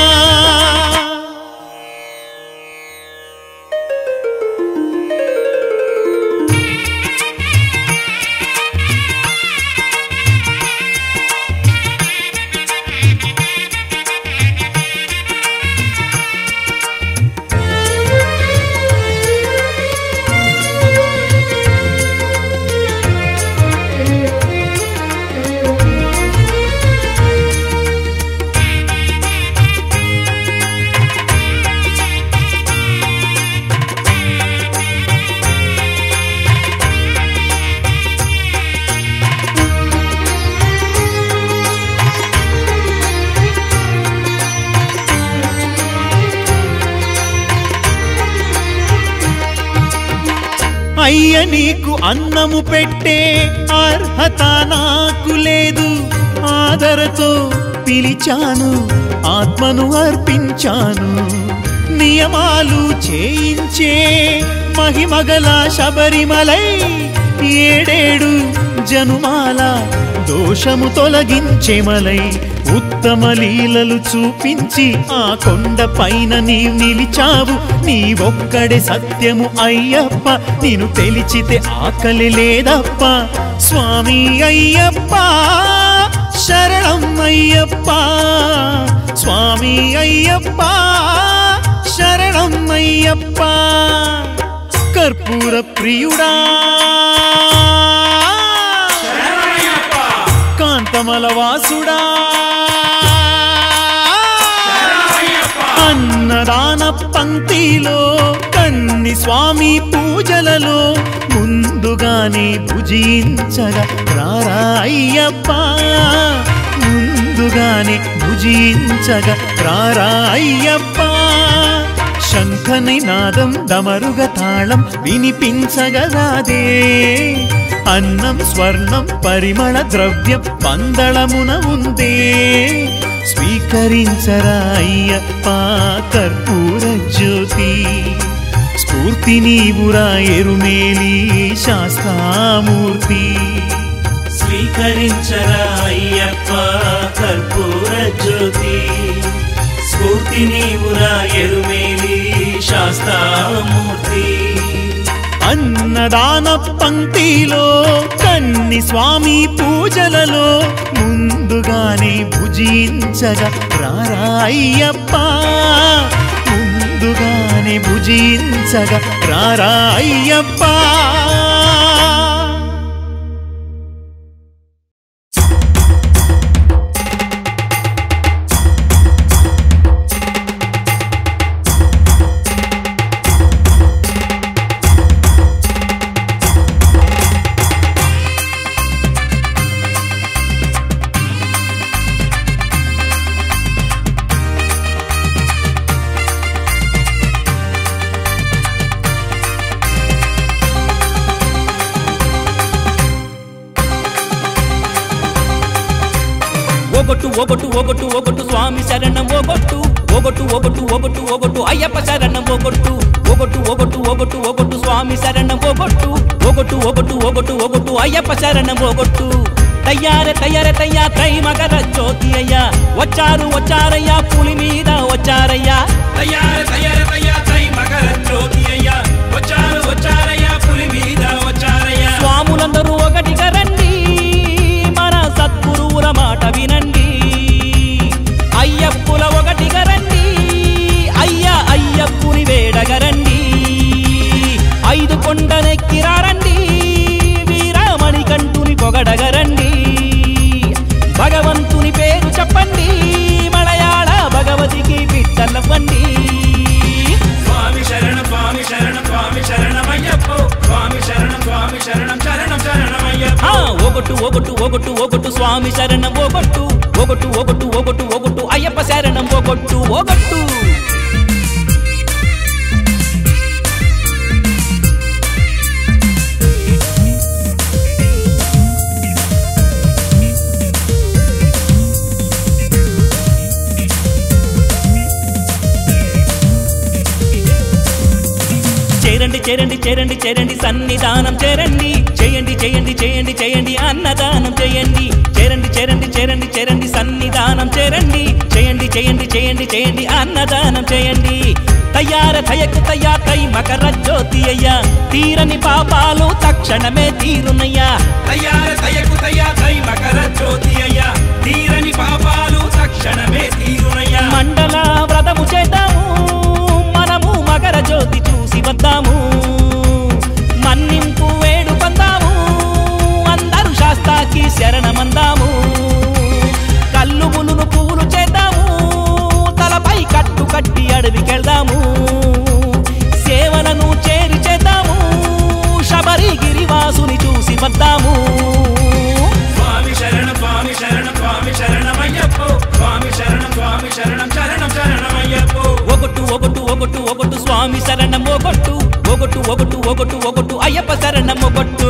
అయ్య నీకు అన్నము పెట్టే అర్హత నాకు లేదు ఆదరతో పిలిచాను ఆత్మను అర్పించాను నియమాలు చేయించే మహిమగల శబరిమలై ఏడేడు జనుమాల దోషము తొలగించెమలై ఉత్తమ లీలలు చూపించి ఆ కొండ పైన నీ నిలిచావు నీ ఒక్కడే సత్యము అయ్యప్ప నేను తెలిచితే ఆకలి లేదప్ప స్వామి అయ్యప్ప శరణం అయ్యప్ప స్వామి అయ్యప్ప శరణం అయ్యప్ప కర్పూర ప్రియుడా కాంతమల వాసుడా అన్నదాన పంక్తిలో కన్ని స్వామి పూజలలో ముందుగానే భుజించగా రారా అయ్యప్ప ముందుగానే భుజించగా రారా అయ్యప్ప శంఖని నాదం డమరుగ తాళం వినిపించగరాదే అన్నం స్వర్ణం పరిమళ ద్రవ్యం పందళమున ఉందే స్వీకరించరా అయ్యప్ప కర్పూర జ్యోతి స్ఫూర్తి నీవురా ఎరుమేలి శాస్త్రామూర్తి స్వీకరించరా అయ్యప్ప కర్పూర జ్యోతి స్ఫూర్తి నీవురా ఎరుమేలి శాస్త్రామూర్తి అన్నదాన పంక్తిలో కన్ని స్వామి పూజలలో ముందుగానే భుజించగా రారా అయ్యప్ప ముందుగానే భుజించగా రారా అయ్యప్ప ఒగొట్టు ఒగొట్టు ఒగొట్టు ఒగొట్టు స్వామి శరణం ఒగొట్టు ఒగొట్టు ఒగొట్టు ఒగొట్టు ఒగొట్టు అయ్యప్ప శరణం ఒగొట్టు ఒగొట్టు ఒగొట్టు ఒగొట్టు ఒగొట్టు స్వామి శరణం ఒగొట్టు ఒగొట్టు ఒగొట్టు ఒగొట్టు ఒగొట్టు అయ్యప్ప శరణం ఒగొట్టు తయ్యారే తయ్యారే తయ్యా త్రై మకర జ్యోతి అయ్యా వచ్చారు వచ్చారయ్యా పులి మీద వచ్చారయ్యా తయారు తయారు తయారు తై మకర జ్యోతి అయ్యా వచ్చారు వచ్చారయ్యా పులి మీద వచ్చారయ్యా స్వాములందరూ ఒకటిగా రండి మన సద్గురువుల మాట వినండి అయ్యప్పుల ఒకటిగా రండి అయ్యా అయ్యప్పుని వేడగరండి ఐదు కొండనెక్కిరారండి వీరమణి కంటుని పొగడగరండి భగవంతుని పేరు చెప్పండి మలయాళ భగవతికి బిడ్డలవ్వండి స్వామి శరణం స్వామి శరణం స్వామి శరణమయ్యప్పో స్వామి శరణం స్వామి శరణం శరణం శరణమయ్యప్ప ఆ, ఒకటు ఒకటు ఒకటు ఒకటు స్వామి శరణం ఒకటు ఒకటు ఒకటు ఒకటు ఒకటు అయ్యప్ప అయ్యప్ప శరణం ఓగొట్టు ఓగొట్టు చేరండి చేరండి చేరండి చేరండి సన్నిధానం చేరండి చేయండి చేయండి చేయండి చేయండి అన్నదానం చేయండి చేరండి చేరండి చేరండి చేరండి సన్నిధానం చేరండి చేయండి చేయండి చేయండి చేయండి అన్నదానం చేయండి తయార తయకు తయ్యా తై మకర జ్యోతి అయ్యా తీరని పాపాలు తక్షణమే తీరునయ్యా తయార తయకు తయా తై మకర జ్యోతి అయ్యా తీరని పాపాలు తక్షణమే తీరునయ్యా మండల వ్రతము చేద్దాము మనము మకర జ్యోతి చూసి వద్దాము మన్నింపు వేడు పొందాము అందరూ శాస్తాకి శరణమందాము కళ్ళు ములును పువ్వులు చేద్దాము తలపై కట్టు కట్టి అడవికెళ్దాము సేవలను చేరి చేద్దాము శబరి గిరివాసుని చూసి వద్దాము స్వామి శరణం స్వామి శరణం స్వామి శరణమయ్యప్పో స్వామి శరణం స్వామి శరణం శరణం శరణమయ్యప్పో ఒకటు ఒకటు ఒకటు ఒకటు స్వామి శరణం ఒకట్టు ఒకటు ఒకటు ఒకటు ఒకటు అయ్యప్ప శరణం ఒకట్టు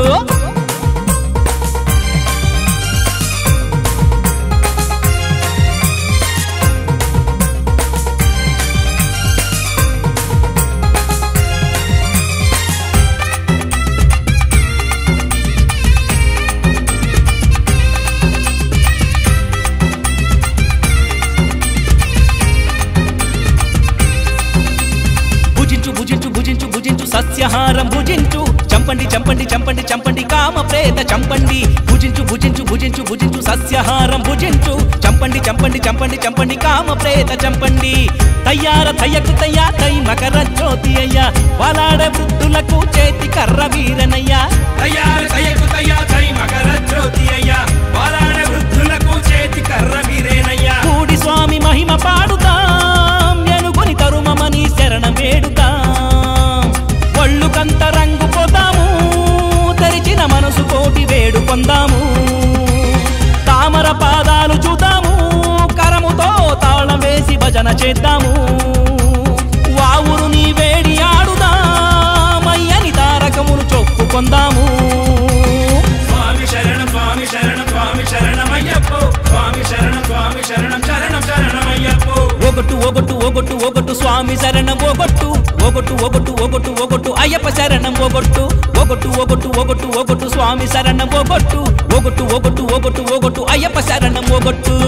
భుజించు భుజించు భుజించు భుజించు సస్యహారం భుజించు చంపండి చంపండి చంపండి చంపండి కామ ప్రేత చంపండి భుజించు భుజించు భుజించు భుజించు సస్యహారం భుజించు చంపండి చంపండి చంపండి చంపండి కామ ప్రేత చంపండి తయ్యార తయ్యకు తయ్యా తై మకర జ్యోతి అయ్యా వాలాడ వృద్ధులకు చేతి కర్ర వీరనయ్యా తయార తయకు తయా తై మకర జ్యోతి అయ్యా వారాణ వృద్ధులకు చేతి కర్ర వీరేనయ్యా కూడి స్వామి మహిమ పాడుతాం ఎనుకొని తరుమమని శరణం వేడుతాం ఒళ్ళు కంత రంగు పోతాము తెరిచిన మనసు కోటి వేడు పొందాము తామర పాదాలు చూద్దాము కరముతో తాళం వేసి భజన చేద్దాము వావురు నీ వేడి ఆడుదామయ్యని తారకమును చొప్పుకొందాము స్వామి శరణం స్వామి శరణం స్వామి శరణమయ్యప్పో స్వామి శరణం స్వామి శరణం శరణం శరణమయ్యప్పో ఒకటు ఒకటు ఒకటు ఒకటు స్వామి శరణం ఒకట్టు ఒకటు ఒకటు ఒకటు ఒకటు అయ్యప్ప శరణం ఒకట్టు ఒకటు ఒకటు ఒకటు ఒకటు స్వామి శరణం ఒకట్టు ఒకటు ఒకటు ఒకటు ఒకటు అయ్యప్ప శరణం ఒకట్టు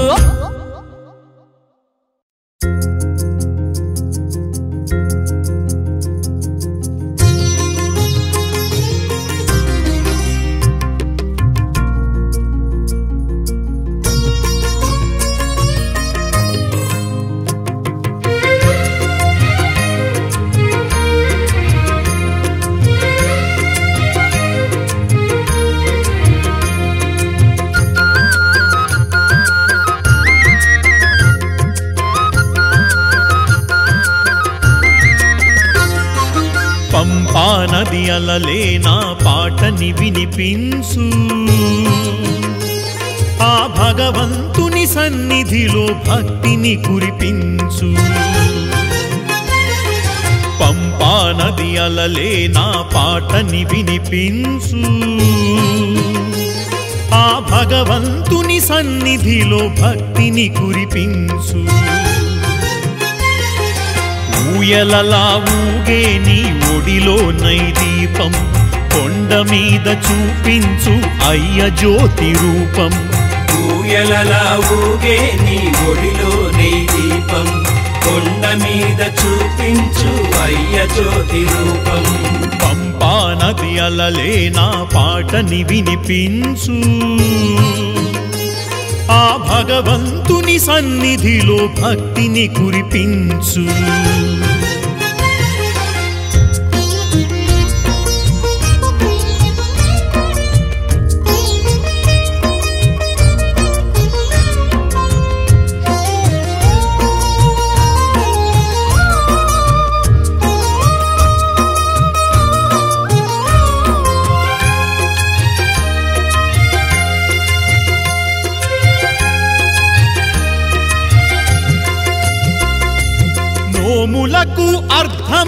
పంపా నది అలలే నా పాటని వినిపించు ఆ భగవంతుని సన్నిధిలో భక్తిని కురిపించు పంపా నది అలలే నా పాటని వినిపించు ఆ భగవంతుని సన్నిధిలో భక్తిని కురిపించు ఊయలలా ఊగే నీ ఒడిలో నైదీపం కొండ మీద చూపించు అయ్య జ్యోతి రూపం ఊయలలా ఊగే నీ ఒడిలో నీ దీపం కొండ మీద చూపించు అయ్య జ్యోతి రూపం పంపా నది అలలే నా పాటని వినిపించు ఆ భగవంతుని సన్నిధిలో భక్తిని కురిపించు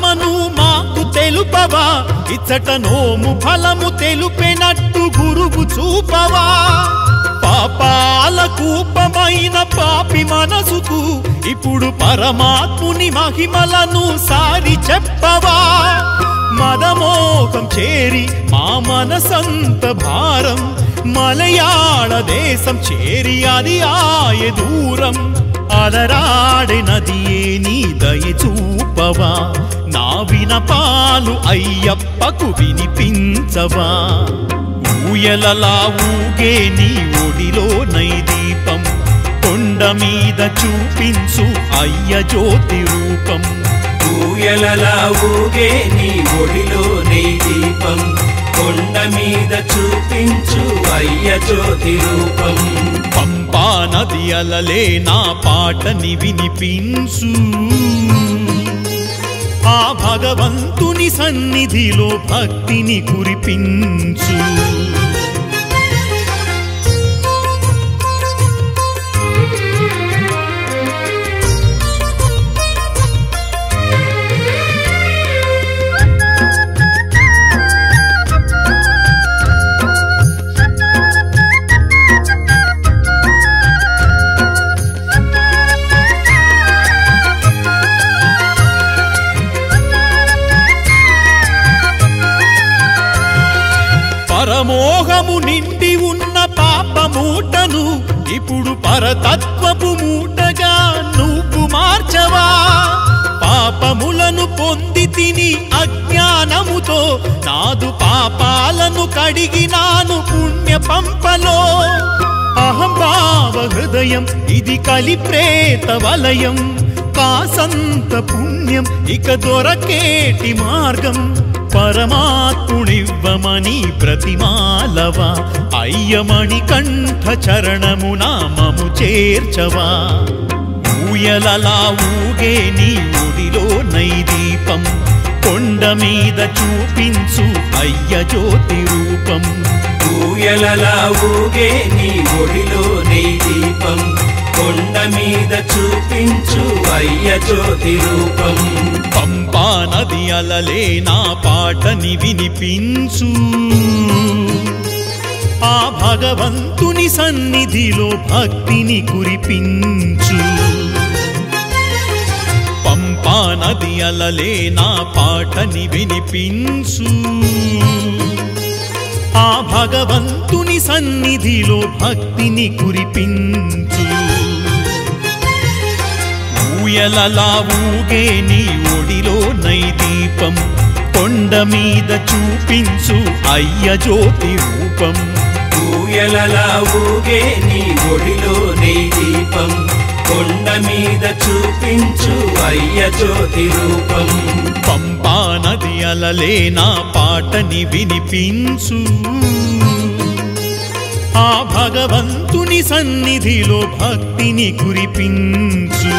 మహిమను మాకు తెలుపవా ఇచ్చట నోము ఫలము తెలుపెనట్టు గురువు చూపవా పాపాల కూపమైన పాపి మనసుకు ఇప్పుడు పరమాత్ముని మహిమలను సారి చెప్పవా మదమోహం చేరి మా మనసంత భారం మలయాళ దేశం చేరి అది ఆయ దూరం అలరాడినదియే నీ దయ చూపవా నా వినపాలు అయ్యప్పకు వినిపించవా ఊయలలా ఊగే నీ ఒడిలో నైదీపం కొండ మీద చూపించు అయ్య జ్యోతి రూపం ఊయలలా ఊగే నీ ఒడిలో నీ దీపం కొండ మీద చూపించు అయ్య జ్యోతి రూపం పంపా నది అలలే నా పాటని వినిపించు ఆ భగవంతుని సన్నిధిలో భక్తిని కురిపించు పరమోహము నిండి ఉన్న పాప మూటను ఇప్పుడు పరతత్వపు మూటగా నువ్వు మార్చవా పాపములను పొంది తిని అజ్ఞానముతో నాదు పాపాలను కడిగినాను పుణ్య పంపలో అహంభావ హృదయం ఇది కలి ప్రేత వలయం కాసంత పుణ్యం ఇక దొరకేటి మార్గం పరమాత్ముడివ్వమని ప్రతిమాలవా అయ్యమణి కంఠ చరణము నామము చేర్చవా ఊయలలా ఊగే నీ ఒడిలో నైదీపం కొండ మీద చూపించు అయ్య జ్యోతి రూపం ఊయలలా ఊగే నీ ఒడిలో నీ దీపం కొండ మీద చూపించు అయ్య జ్యోతి రూపం పంపా నది అలలే నా పాటని వినిపించు ఆ భగవంతుని సన్నిధిలో భక్తిని కురిపించు పంపా నది అలలే నా పాటని వినిపించు ఆ భగవంతుని సన్నిధిలో భక్తిని కురిపించు ఊయలలా ఊగే నీ ఒడిలో నైదీపం కొండ మీద చూపించు అయ్య జ్యోతి రూపం ఊయలలా ఊగే నీ ఒడిలో నీ దీపం కొండ మీద చూపించు అయ్య జ్యోతి రూపం పంపా నది అలలే నా పాటని వినిపించు ఆ భగవంతుని సన్నిధిలో భక్తిని కురిపించు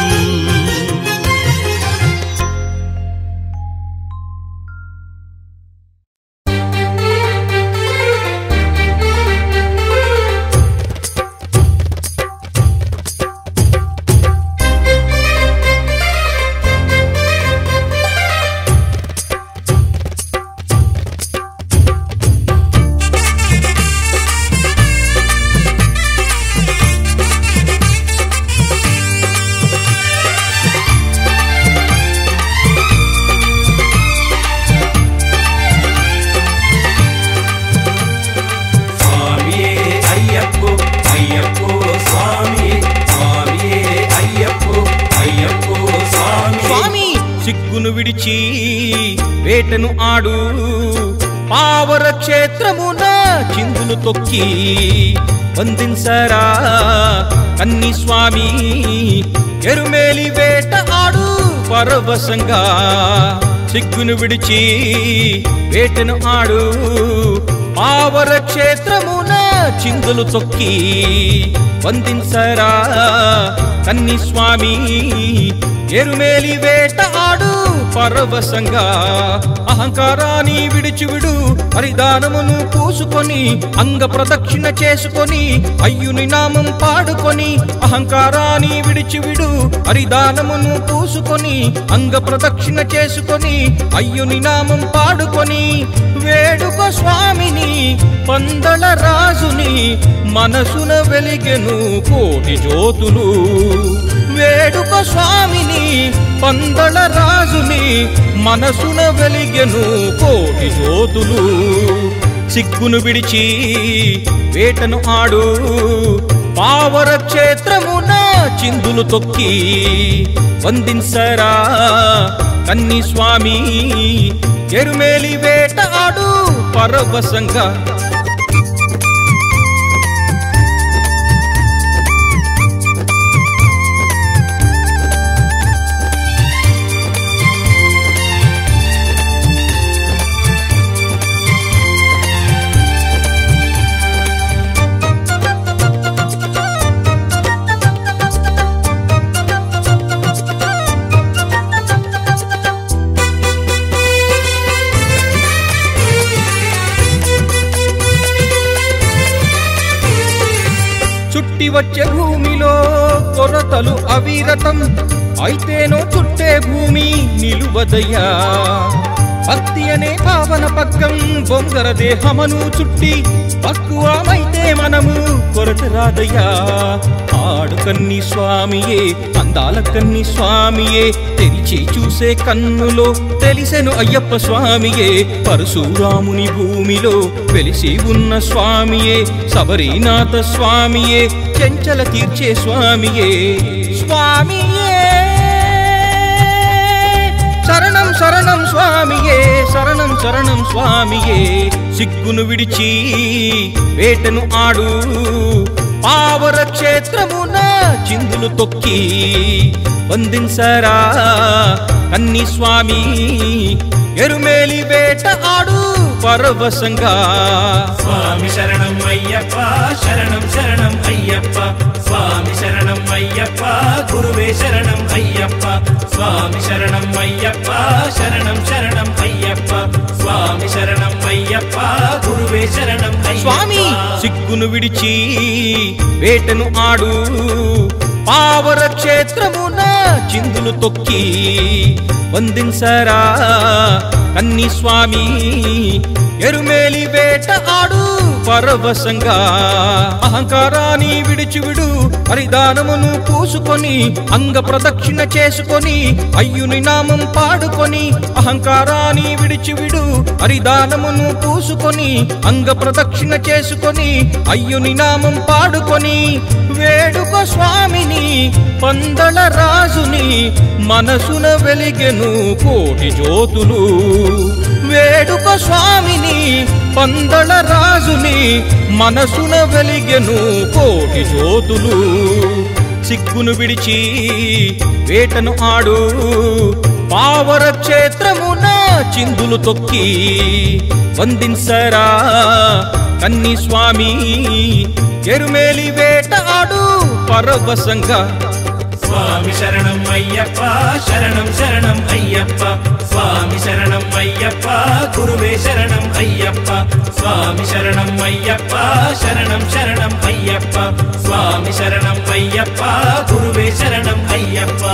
స్వామియే అయ్యప్పో అయ్యప్పో స్వామియే స్వామియే అయ్యప్పో అయ్యప్పో స్వామి స్వామి సిగ్గును విడిచి వేటను ఆడు పావర క్షేత్రమున చిందును తొక్కి వందింసరా కన్ని స్వామి ఎరుమేలి వేట ఆడు పరవశంగా సిగ్గును విడిచి వేటను ఆడు పావర క్షేత్రమున చిందులు తొక్కి వందించరా కన్ని స్వామి ఎరుమేలి వేట ఆడు పరవశంగా అహంకారాన్ని విడిచి విడు హరిదానమును పూసుకొని అంగ ప్రదక్షిణ చేసుకొని అయ్యుని నామం పాడుకొని అహంకారాన్ని విడిచి విడు హరిదానమును పూసుకొని అంగ ప్రదక్షిణ చేసుకొని అయ్యుని నామం పాడుకొని వేడుక స్వామిని పందళ రాజుని మనసున వెలిగెను కోటి జ్యోతులు వేడుక స్వామిని పందళ రాజుని మనసున వెలిగెను కోటి జ్యోతులు సిగ్గును విడిచి వేటను ఆడు పావర క్షేత్రమున చిందులు తొక్కి వందించరా కన్ని స్వామి ఎరుమేలి వేట ఆడు పరవశంగా చుట్టి వచ్చే భూమిలో కొరతలు అవిరతం అయితేనో చుట్టే భూమి నిలువదయ్యా భక్తి అనే పావన పక్కం బొంగర దేహమను చుట్టి పక్కువమైతే మనము కొరత రాదయ్యా ఆడు కన్ని స్వామియే అందాల కన్ని స్వామియే తెరిచి చూసే కన్నులో తెలిసెను అయ్యప్ప స్వామియే పరశురాముని భూమిలో వెలిసి ఉన్న స్వామియే శబరీనాథ స్వామియే చెంచల తీర్చే స్వామియే స్వామియే శరణం శరణం స్వామియే శరణం శరణం స్వామియే సిగ్గును విడిచి వేటను ఆడు పావర క్షేత్రమున చిందులు తొక్కి వందించరా కన్ని స్వామి ఎరుమేలి వేట ఆడు పరవశంగా స్వామి శరణం అయ్యప్ప శరణం శరణం అయ్యప్ప స్వామి శరణం అయ్యప్ప గురువే శరణం అయ్యప్ప స్వామి శరణం అయ్యప్ప శరణం శరణం అయ్యప్ప స్వామి శరణం అయ్యప్ప గురువే శరణం స్వామి సిగ్గును విడిచి వేటను ఆడు పావర క్షేత్రమున చిందులు తొక్కి వందించరా కన్ని స్వామి ఎరుమేలి వేట ఆడు పరవశంగా అహంకారాన్ని విడిచి విడు హరిదానమును పూసుకొని అంగ ప్రదక్షిణ చేసుకొని అయ్యుని నామం పాడుకొని అహంకారాన్ని విడిచి విడు హరిదానమును పూసుకొని అంగ ప్రదక్షిణ చేసుకొని అయ్యుని నామం పాడుకొని వేడుక స్వామిని పందళ రాజుని మనసున వెలిగెను కోటి జ్యోతులు వేడుక స్వామిని పందళ రాజుని మనసున వెలిగెను కోటి జ్యోతులు సిగ్గును విడిచి వేటను ఆడు పావర క్షేత్రమున చిందులు తొక్కి వందించరా కన్ని స్వామి ఎరుమేలి వేట ఆడు పరవశంగా స్వామి శరణం అయ్యప్ప శరణం శరణం అయ్యప్ప స్వామి శరణం అయ్యప్ప గురువే శరణం అయ్యప్ప స్వామి శరణం అయ్యప్ప శరణం శరణం అయ్యప్ప స్వామి శరణం అయ్యప్ప గురువే శరణం అయ్యప్ప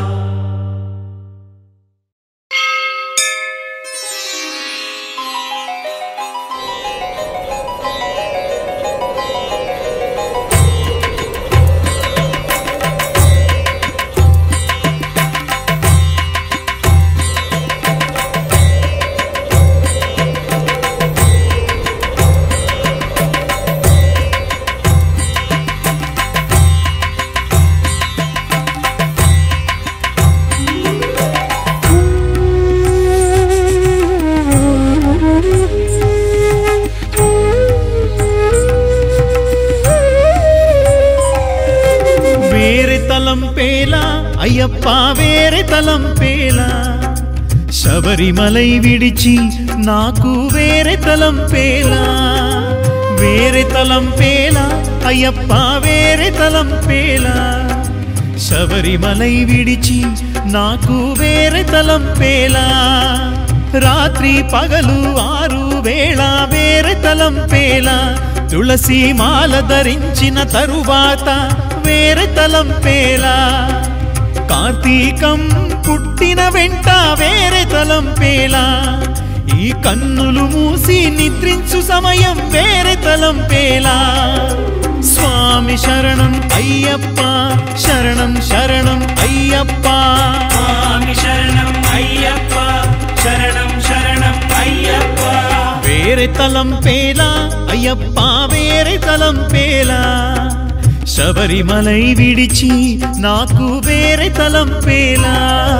వేరే తలంపేలా అయ్యప్ప వేరే తలంపేలా శబరిమలై విడిచి నాకు వేరే తలంపేలా వేరే తలంపేలా అయ్యప్ప వేరే తలంపేలా శబరిమలై విడిచి నాకు వేరే తలంపేలా రాత్రి పగలు ఆరు వేళ వేరే తలంపేలా తులసి మాల ధరించిన తరువాత వేరే తలంపేలా కార్తీకం పుట్టిన వెంట వేరే తలంపేలా ఈ కన్నులు మూసి నిద్రించు సమయం వేరే తలంపేలా స్వామి శరణం అయ్యప్ప శరణం శరణం అయ్యప్ప స్వామి శరణం అయ్యప్ప శరణం శరణం అయ్యప్ప వేరే తలంపేలా అయ్యప్ప వేరే తలంపేలా శబరిమలై విడిచి నాకు వేరే తలంపేలా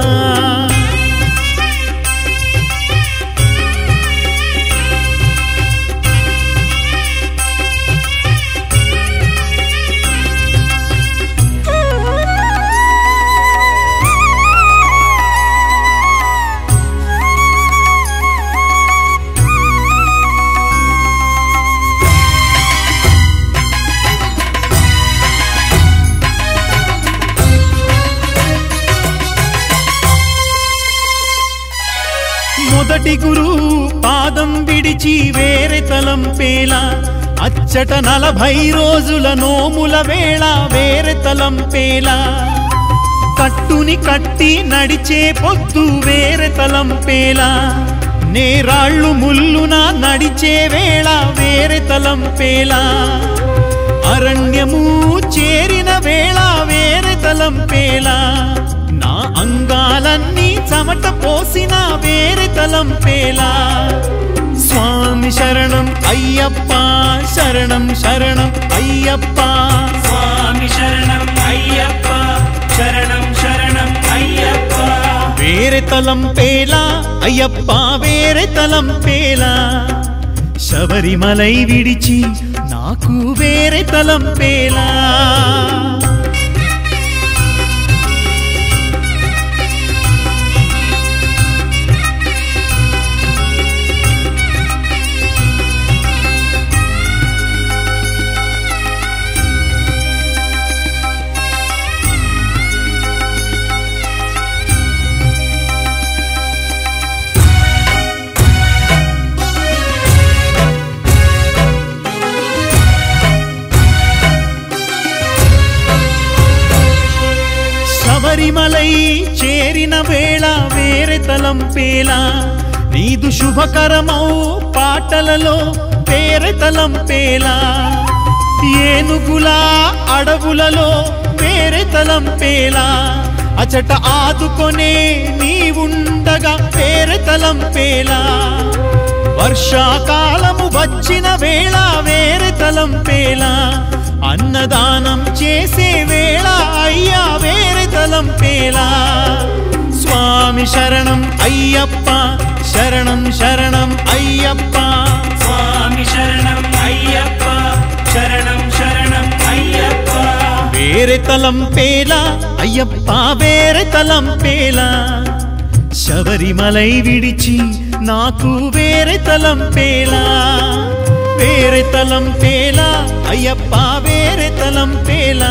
మొదటి గురు పాదం విడిచి వేరే తలంపేలా అచ్చట నలభై రోజుల నోముల వేళ వేరే తలంపేలా కట్టుని కట్టి నడిచే పొద్దు వేరే తలంపేలా నేరాళ్ళు ముల్లున నడిచే వేళ వేరే తలంపేలా అరణ్యము చేరిన వేళ వేరే తలంపేలా నా అంగాలన్నీ చెమట పోసిన వేరే తలంపేలా స్వామి శరణం అయ్యప్ప శరణం శరణం అయ్యప్ప స్వామి శరణం అయ్యప్ప శరణం శరణం అయ్యప్ప వేరే తలంపేలా అయ్యప్ప వేరే తలంపేలా శబరిమలై విడిచి నాకు వేరే తలంపేలా శబరిమలై చేరిన వేళ వేరే తలంపేలా నీదు శుభకరమౌ పాటలలో వేరే తలంపేలా ఏనుగులా అడవులలో వేరే తలంపేలా అచట ఆదుకొనే నీవుండగా వేరే తలంపేలా వర్షాకాలము వచ్చిన వేళ వేరే తలంపేలా అన్నదానం చేసే వేళ అయ్యా వేరే తలంపేలా స్వామి శరణం అయ్యప్ప శరణం శరణం అయ్యప్ప స్వామి శరణం అయ్యప్ప శరణం శరణం అయ్యప్ప వేరే తలంపేలా అయ్యప్ప వేరే తలంపేలా శబరిమలై విడిచి నాకు వేరే తలంపేలా వేరే తలంపేలా అయ్యప్ప వేరే తలంపేలా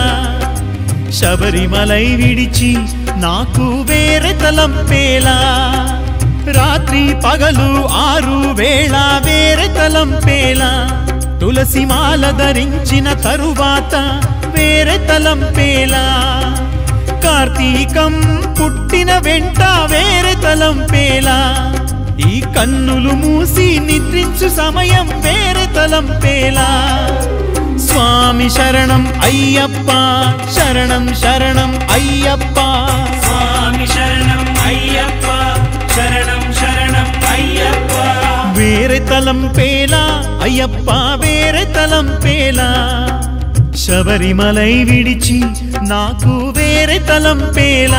శబరిమలై విడిచి నాకు వేరే తలంపేలా రాత్రి పగలు ఆరు వేళ వేరే తలంపేలా తులసి మాల ధరించిన తరువాత వేరే తలంపేలా కార్తీకం పుట్టిన వెంట వేరే తలంపేలా ఈ కన్నులు మూసి నిద్రించు సమయం వేరే తలంపేలా స్వామి శరణం అయ్యప్ప శరణం శరణం అయ్యప్ప స్వామి శరణం అయ్యప్ప శరణం శరణం అయ్యప్ప వేరే తలంపేలా అయ్యప్ప వేరే తలంపేలా శబరిమలై విడిచి నాకు వేరే తలంపేలా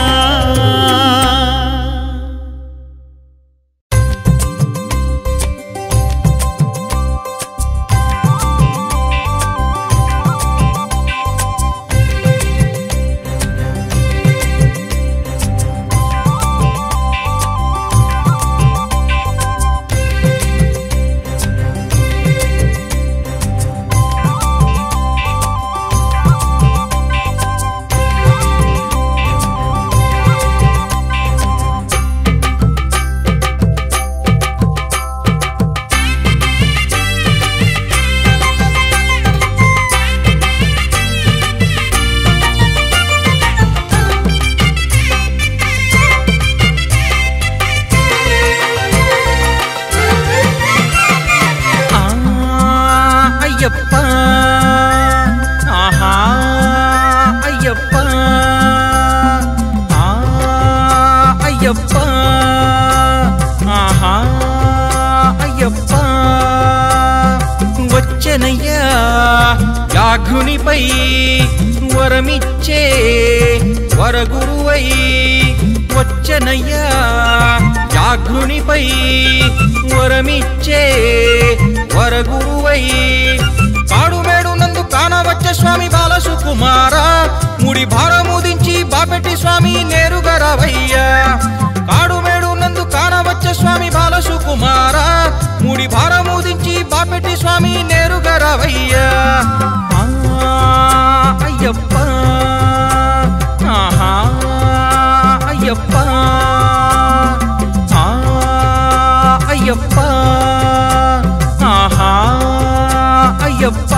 వ్యాఘ్రునిపై వరమిచ్చే వరగురువై వచ్చనయ్యా వ్యాఘ్రునిపై వరమిచ్చే వరగురువై కాడుమేడు నందు కానవచ్చ స్వామి బాలసుకుమార ముడి భారముదించి బాపెట్టి స్వామి నేరుగా రావయ్యా కాడుమేడు నందు కానవచ్చ స్వామి బాలసుకుమార ముడి భారముదించి బాపెట్టి స్వామి నేరుగా రావయ్యా ఆ, అయ్యప్ప ఆహా అయ్యప్ప ఆ, అయ్యప్ప ఆహా అయ్యప్ప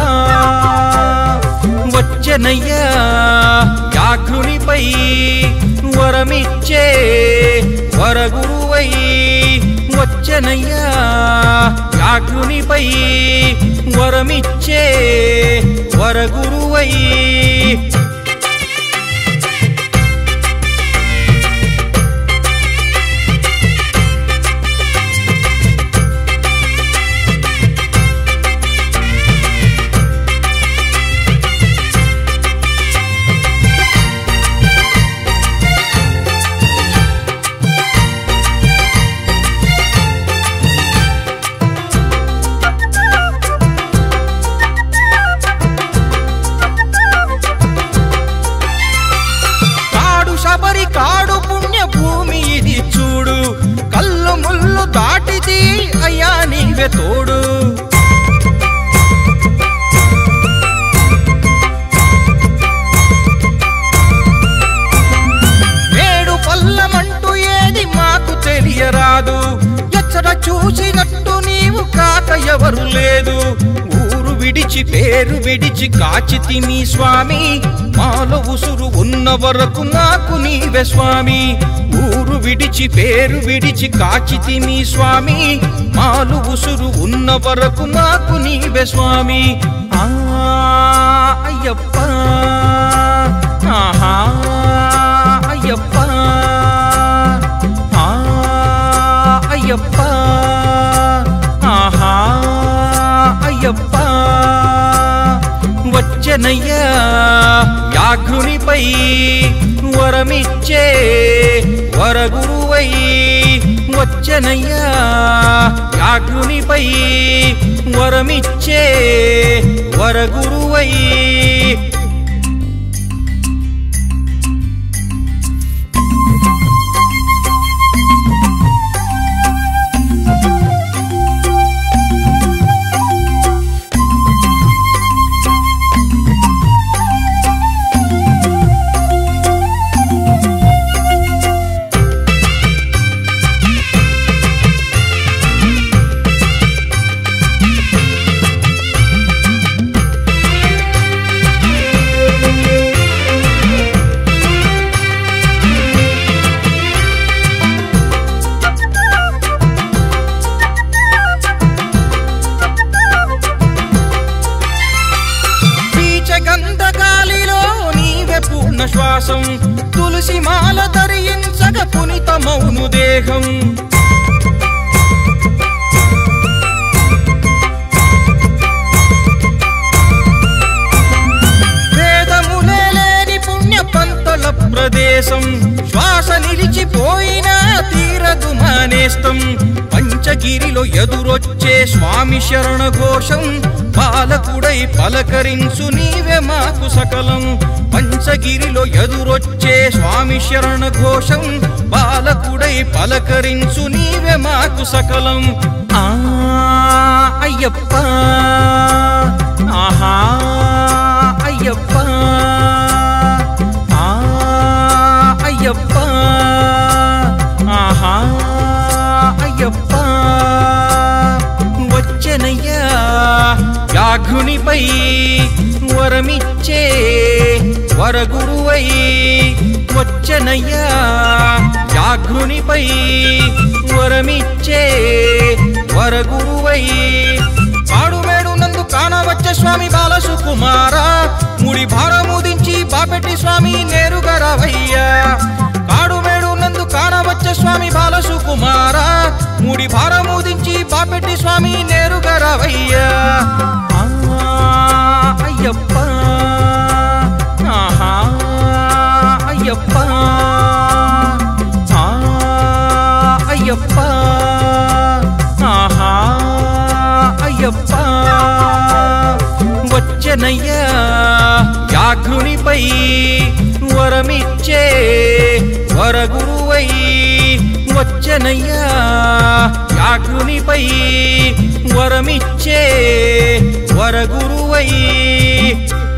వచ్చనయ్యా వ్యాఘ్రునిపై వరమిచ్చే వరగురువై వచ్చనయ్యా వ్యాఘ్రునిపై వరమిచ్చే వరగురువై కాడు శబరి కాడు పుణ్య భూమి ఇది చూడు కళ్ళు ముళ్ళు దాటిది అయ్యా నీవే తోడు మేడు పల్లమంటూ ఏది మాకు తెలియరాదు ఎచ్చట చూసినట్టు నీవు కాక ఎవరు లేదు ఊరు విడిచి పేరు విడిచి కాచితి మీ స్వామి మాలో ఉసురు ఉన్న వరకు మాకు నీవే స్వామి ఊరు విడిచి పేరు విడిచి కాచితి మీ స్వామి మాలు ఉసురు ఉన్న వరకు మాకు నీవే స్వామి ఆ అయ్యప్ప ఆహా అయ్యప్ప ఆ అయ్యప్ప ఆహా అయ్యప్ప వచ్చనయ్యా వ్యాఘ్రునిపై వరమిచ్చే వరగురువై వచ్చనయ్యా వ్యాఘ్రునిపై వరమిచ్చే వరగురువై పీచగంధ గాలిలో నీవే పూర్ణ శ్వాసం తులసి మాల ధరించగ పునితమౌను దేహం వేదములే లేని పుణ్య పంతల ప్రదేశం శ్వాస నిలిచిపోయినా తీరదు మానేస్తం పంచగిరిలో ఎదురొచ్చే స్వామి శరణ ఘోషం పాలకుడై పలకరించు నీవే మాకు సకలం పంచగిరిలో ఎదురొచ్చే స్వామి శరణ ఘోషం బాలకుడై పలకరించు నీవే మాకు సకలం ఆ అయ్యప్ప ఆహా అయ్యప్ప ఆ అయ్యప్ప ఆహా అయ్యప్ప వచ్చనయ్యా వ్యాఘ్రునిపై వరమిచ్చే వరగురువై వచ్చనయ్యా వ్యాఘ్రునిపై వరమిచ్చే వరగురువై కాడుమేడు నందు కానవచ్చ స్వామి బాలసుకుమార ముడి భారముదించి బాపెట్టి స్వామి నేరుగా రావయ్యా కాడుమేడు నందు కానవచ్చ స్వామి బాలసుకుమార ముడి భారముదించి బాపెట్టి స్వామి నేరుగా రావయ్యా ఆ, అయ్యప్ప వచ్చెనయ్యా వ్యాఘ్రునిపై వరమిచ్చే వరగురువై వచ్చెనయ్యా వ్యాఘ్రునిపై వరమిచ్చే వరగురువై